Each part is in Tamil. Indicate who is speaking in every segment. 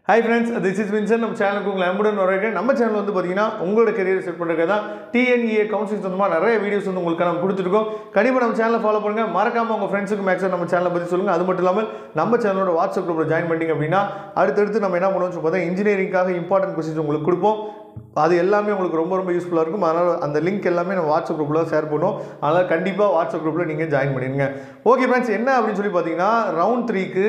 Speaker 1: hi friends this is Vinson நம்ம சேனலுக்கு உங்களை அன்புடன் வரவேற்கிறேன் நம்ம சேனல் வந்து பார்த்தீங்கன்னா உங்களோட கரியர் செட் பண்ணுறது தான் டிஎன்இஏ கவுன்சிலிங் சொந்தமாக நிறைய வீடியோஸ் வந்து உங்களுக்கு நம்ம கொடுத்துருக்கோம் கண்டிப்பாக நம்ம சேனலை ஃபாலோ பண்ணுங்க மறக்காம உங்கள் ஃப்ரெண்ட்ஸுக்கு மேக்ஸிமம் நம்ம சேனலை பற்றி சொல்லுங்கள் அது மட்டும் இல்லாமல் நம்ம சேனலோட வாட்ஸ்அப் குரூப்பில் ஜாயின் பண்ணிட்டீங்க அப்படின்னா அடுத்தடுத்து நம்ம என்ன பண்ணுவோம்னு சொல்லி பார்த்தா இன்ஜினியரிங்காக இம்பார்ட்டன்ட் கொஸ்டின்ஸ் உங்களுக்கு கொடுப்போம் அது எல்லாமே உங்களுக்கு ரொம்ப ரொம்ப யூஸ்ஃபுல்லாக இருக்கும் அதனால் அந்த லிங்க் எல்லாமே நம்ம வாட்ஸ்அப் குரூப்பில் ஷேர் பண்ணுவோம் அதனால் கண்டிப்பாக வாட்ஸ்அப் குரூப்பில் நீங்கள் ஜாயின் பண்ணிடுங்க ஓகே ஃப்ரெண்ட்ஸ் என்ன அப்படின்னு சொல்லி பார்த்தீங்கன்னா ரவுண்ட் த்ரீக்கு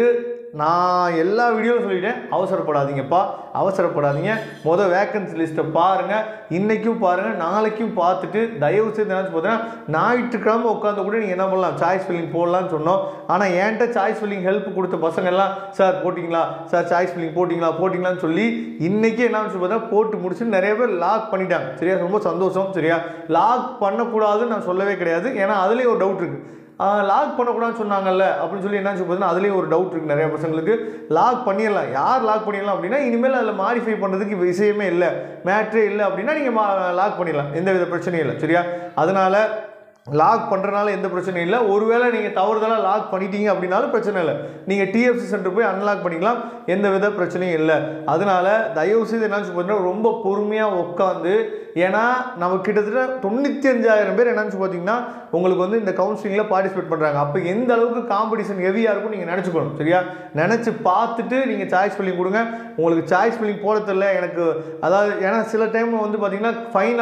Speaker 1: நான் எல்லா வீடியோவும் சொல்லிட்டேன் அவசரப்படாதீங்கப்பா அவசரப்படாதீங்க மொதல் வேக்கன்சி லிஸ்ட்டை பாருங்கள் இன்றைக்கும் பாருங்கள் நாளைக்கும் பார்த்துட்டு தயவு செய்து நினச்சி பார்த்தீங்கன்னா ஞாயிற்றுக்கிழமை உட்காந்து கூட நீங்கள் என்ன பண்ணலாம் சாய்ஸ் ஃபில்லிங் போடலாம்னு சொன்னோம் ஆனால் என்கிட்ட சாய்ஸ் ஃபில்லிங் ஹெல்ப் கொடுத்த பசங்க எல்லாம் சார் போட்டிங்களா சார் சாய்ஸ் ஃபில்லிங் போட்டிங்களா போட்டிங்களான்னு சொல்லி இன்றைக்கி என்ன சொல்லி பார்த்தா போட்டு முடிச்சு நிறைய பேர் லாக் பண்ணிட்டாங்க சரியா ரொம்ப சந்தோஷம் சரியா லாக் பண்ணக்கூடாதுன்னு நான் சொல்லவே கிடையாது ஏன்னா அதுலேயே ஒரு டவுட் இருக்குது லாக் பண்ணக்கூடாதுன்னு சொன்னாங்கல்ல அப்படின்னு சொல்லி என்ன பார்த்தீங்கன்னா அதுலேயும் ஒரு டவுட் இருக்குது நிறைய பசங்களுக்கு லாக் பண்ணிடலாம் யார் லாக் பண்ணிடலாம் அப்படின்னா இனிமேல் அதில் மாடிஃபை பண்ணுறதுக்கு விஷயமே இல்லை மேட்ரே இல்லை அப்படின்னா நீங்கள் லாக் பண்ணிடலாம் எந்த வித பிரச்சனையும் இல்லை சரியா அதனால் லாக் பண்ணுறனால எந்த பிரச்சனையும் இல்லை ஒருவேளை நீங்கள் தவறுதலாக லாக் பண்ணிட்டீங்க அப்படின்னாலும் பிரச்சனை இல்லை நீங்கள் டிஎஃப்சி சென்டர் போய் அன்லாக் பண்ணிக்கலாம் எந்த வித பிரச்சனையும் இல்லை அதனால தயவு செய்து என்ன பார்த்தீங்கன்னா ரொம்ப பொறுமையாக உட்காந்து ஏன்னா நம்ம கிட்டத்தட்ட தொண்ணூற்றி அஞ்சாயிரம் பேர் என்னன்னு பார்த்தீங்கன்னா உங்களுக்கு வந்து இந்த கவுன்சிலிங்கில் பார்ட்டிசிபேட் பண்ணுறாங்க அப்போ எந்த அளவுக்கு காம்படிஷன் ஹெவியாக இருக்கும் நீங்கள் நினச்சிக்கணும் சரியா நினச்சி பார்த்துட்டு நீங்கள் சாய்ஸ் ஃபில்லிங் கொடுங்க உங்களுக்கு சாய்ஸ் ஃபில்லிங் போட தெரியல எனக்கு அதாவது ஏன்னா சில டைம் வந்து பார்த்தீங்கன்னா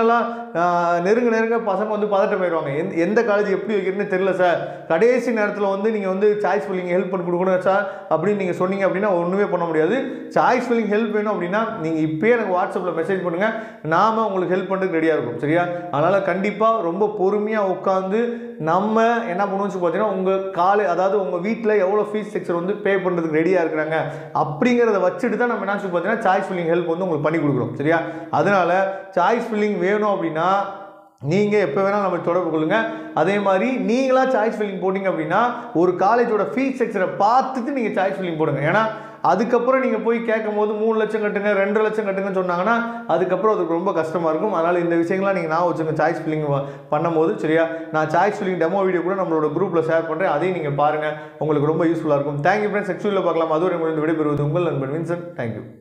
Speaker 1: ஃபைனலாக நெருங்க நெருங்க பசங்க வந்து பதட்டம் போயிடுவாங்க எந்த எந்த காலேஜ் எப்படி வைக்கிறதுன்னு தெரியல சார் கடைசி நேரத்தில் வந்து நீங்கள் வந்து சாய்ஸ் ஃபில்லிங் ஹெல்ப் பண்ணி கொடுக்கணும் சார் அப்படின்னு நீங்கள் சொன்னீங்க அப்படின்னா ஒன்றுமே பண்ண முடியாது சாய்ஸ் ஃபில்லிங் ஹெல்ப் வேணும் அப்படின்னா நீங்கள் இப்போயே எனக்கு வாட்ஸ்அப்பில் மெசேஜ் பண்ணுங்கள் நாம உங்களுக்கு ஹெல்ப் பண்ணுறதுக்கு ரெடியாக இருக்கும் சரியா அதனால் கண்டிப்பாக ரொம்ப பொறுமையாக உட்காந்து நம்ம என்ன பண்ணுவோம்னு பார்த்தீங்கன்னா உங்கள் காலை அதாவது உங்கள் வீட்டில் எவ்வளோ ஃபீஸ் ஸ்ட்ரக்சர் வந்து பே பண்ணுறதுக்கு ரெடியாக இருக்கிறாங்க அப்படிங்கிறத வச்சுட்டு தான் நம்ம என்ன சொல்லி பார்த்தீங்கன்னா சாய்ஸ் ஃபில்லிங் ஹெல்ப் வந்து உங்களுக்கு பண்ணி கொடுக்குறோம் சரியா அதனால் சாய்ஸ் ஃபில்லிங் வேணும் அப்படின்னா நீங்கள் எப்போ வேணால் நம்ம தொடர்பு கொள்ளுங்கள் அதே மாதிரி நீங்களாக சாய்ஸ் ஃபில்லிங் போட்டிங்க அப்படின்னா ஒரு காலேஜோட ஃபீஸ் ஸ்ட்ரக்சரை பார்த்துட்டு நீங்கள் சாய்ஸ் ஃபில்லிங் போடுங்க ஏன்னா அதுக்கப்புறம் நீங்கள் போய் கேட்கும் போது மூணு லட்சம் கட்டுங்க ரெண்டு லட்சம் கட்டுங்கன்னு சொன்னாங்கன்னா அதுக்கப்புறம் அதுக்கு ரொம்ப கஷ்டமாக இருக்கும் அதனால் இந்த விஷயங்கள்லாம் நீங்கள் நான் வச்சுங்க சாய்ஸ் ஃபில்லிங் பண்ணும்போது சரியா நான் சாய்ஸ் ஃபில்லிங் டெமோ வீடியோ கூட நம்மளோட குரூப்பில் ஷேர் பண்ணுறேன் அதையும் நீங்கள் பாருங்கள் உங்களுக்கு ரொம்ப யூஸ்ஃபுல்லாக இருக்கும் தேங்க்யூ ஃப்ரெண்ட்ஸ் செக்ஷுவலில் பார்க்கலாம் அதுவரை உங்களுக்கு விடைபெறுவது உங்கள் நண்பன் வின்சன் தேங்க்யூ